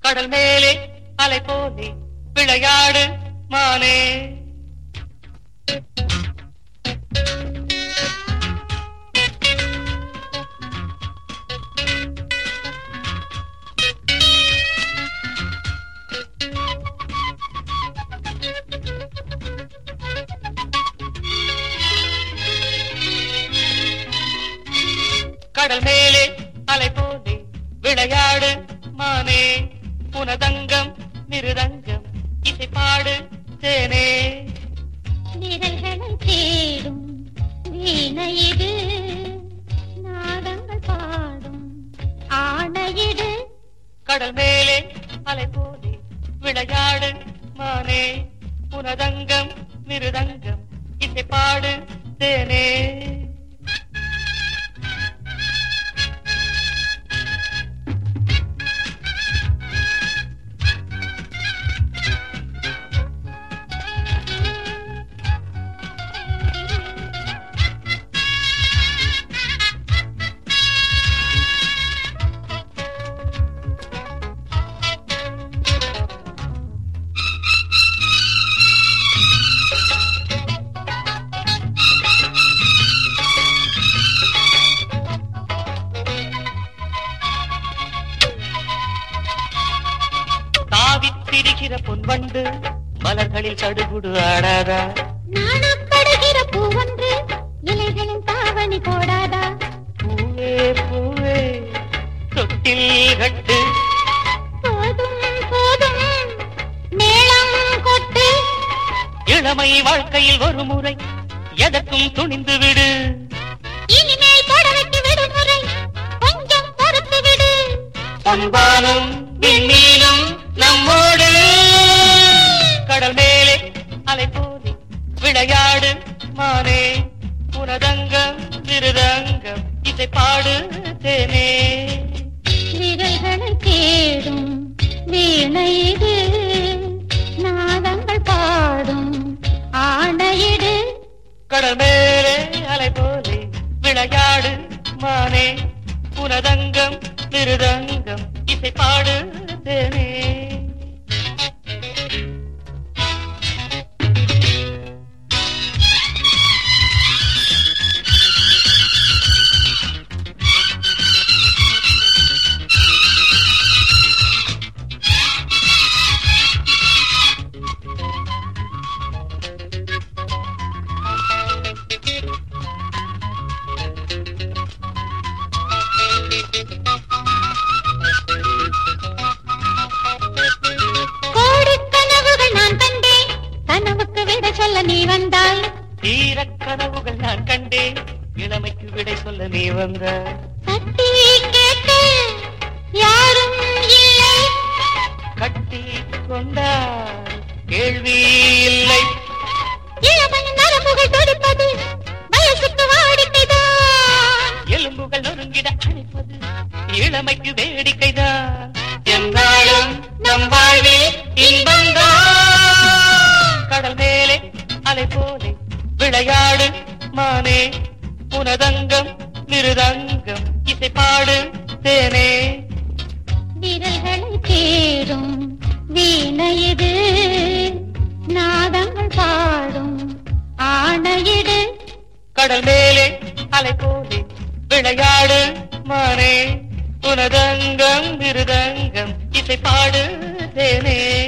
கடல் மேலே அலை போலே விளையாடு மானே கடல் மேலே அலை போலே விளையாடு மானே புனதங்கம் மிருதங்கம் இசை பாடு தேனே விரல்களை தேடும் வீணையிடு நாதங்கள் பாடும் ஆணையிடு கடல் மேலே அலை போலே விளையாடு மானே புனதங்கம் மிருதங்கம் இசை பாடு தேனே தாவித் திரிகிற பொன்வண்டு மலர்களில் சடுகுடு ஆடாதா நாணப்படுகிற பூவொன்று இலைகளின் தாவணி போடாதா பூவே பூவே தொட்டில் கட்டு போதும் போதும் மேளம் கொட்டு இளமை வாழ்க்கையில் ஒரு முறை எதற்கும் துணிந்து விடு இனிமேல் புடவைக்கு விடுமுறை கொஞ்சம் பொறுத்து விடு பொன்பானும் விண்மீனும் நம்மோடு கடல் மேலே அலை போலே விளையாடு மானே புனதங்கம் விருதங்கம் இசை பாடு தேனே விரல்களை தேடும் வீணையிடு நாதங்கள் பாடும் ஆணையிடு கடல் மேலே அலை போலே விளையாடு மானே புனதங்கம் விருதங்கம் இசை பாடு தேனே கோடிக் கனவுகள் நான் கண்டேன் கனவுக்கு விட சொல்ல நீ வந்தாய் தீரக் கனவுகள் நான் கண்டேன் இளமைக்கு விடை சொல்ல நீ வந்த தட்டி கேட்க யாரும் இல்லை கட்டி கொண்டார் கேள்வி இல்லை இளமையின் நரம்புகள் துடிப்பது வயசுக்கு வாடிக்கைதான் எலும்புகள் நொறுங்கிட அழைப்பது இளமைக்கு வேடிக்கைதான் என்னாலும் நம் வாழ்வில் இன்பம்தான் கடல் மேலே அலை போலே விளையாடு மானே புனதங்கம் மிருதங்கம் இசை பாடு தேனே விரல்களை தேடும் வீணையிடு நாதங்கள் பாடும் ஆணையிடு கடல் மேலே அலை போலே விளையாடு மானே புனதங்கம் மிருதங்கம் இசை பாடு தேனே